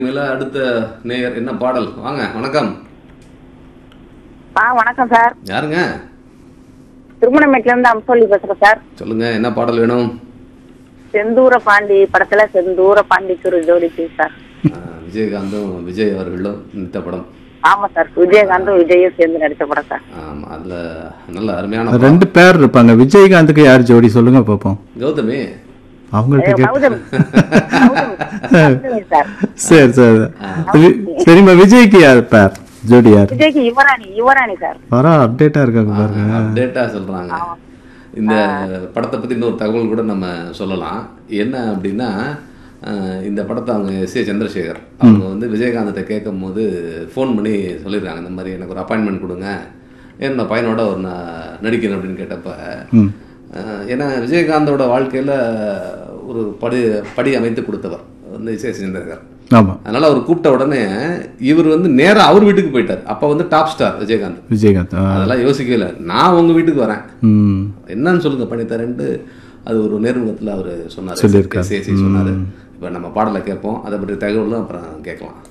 மேல அடுத்த நேயர் என்ன பாடல் வாங்க வணக்கம் ஆ வணக்கம் சார் யாருங்க திருமணமேட்ல இருந்து அம்சோலி பேசுறேன் சார் சொல்லுங்க என்ன பாடல் வேணும் செந்தூர பாண்டி படத்துல செந்தூர பாண்டிக்கு ஒரு ஜோடி பீஸ் சார் ஆ, விஜயகாந்தும் விஜய் அவர்களும் இந்த படம் ஆமா சார் விஜயகாந்தும் விஜயும் சேர்ந்து நடிச்ச படம் சார் ஆமா அதுல நல்ல அருமையான படம். ரெண்டு பேர் இருப்பாங்க விஜயகாந்துக்கு யார் ஜோடி சொல்லுங்க பார்ப்போம் கௌதமி அவங்கள்ட்ட ஏ, கேட்டு கௌதமி கௌதமி. கௌதமி சார் சரி சரி வி- சரிம்மா விஜய்க்கு யார் பேர் ஜோடி யார் விஜய்க்கு யுவராணி யுவராணி சார் வர அப்டேட்டா இருக்காங்க பாருங்க அப்டேட்டா சொல்றாங்க இந்த படத்தை பத்தி இன்னொரு தகவல் கூட நம்ம சொல்லலாம் என்ன அப்படின்னா அஹ், இந்த படத்தை அவங்க எஸ் ஏ சந்திரசேகர் அவங்க வந்து விஜயகாந்தை கேட்கும் போது ஃபோன் பண்ணி சொல்லிடுறாங்க இந்த மாதிரி எனக்கு ஒரு அப்பாயின்மெண்ட் கொடுங்க என்ன பையனோட ஒரு நான் நடிக்கிறேன் அப்படின்னு கேட்டப்ப ம் அஹ், ஏன்னா விஜயகாந்தோட வாழ்க்கையில ஒரு படி படி அமைத்து கொடுத்தவர் வந்து எஸ் ஏ சந்திரசேகர் ஆமா அதனால அவர் கூப்பிட்ட உடனே இவர் வந்து நேரா அவர் வீட்டுக்கு போயிட்டார் அப்ப வந்து டாப் ஸ்டார் விஜயகாந்த் விஜயகாந்த் ஆ. அதெல்லாம் யோசிக்கவே இல்லை நான் உங்க வீட்டுக்கு வரேன் ம் என்னன்னு சொல்லுங்க பண்ணித்தரேன்ட்டு அது ஒரு நேர்முகத்தில் அவர் சொன்னார் சொல்லியிருக்காரு. சொன்னார் இப்போ நம்ம பாடலை கேட்போம் அதை பற்றி தகவலும் அப்புறம் கேட்கலாம்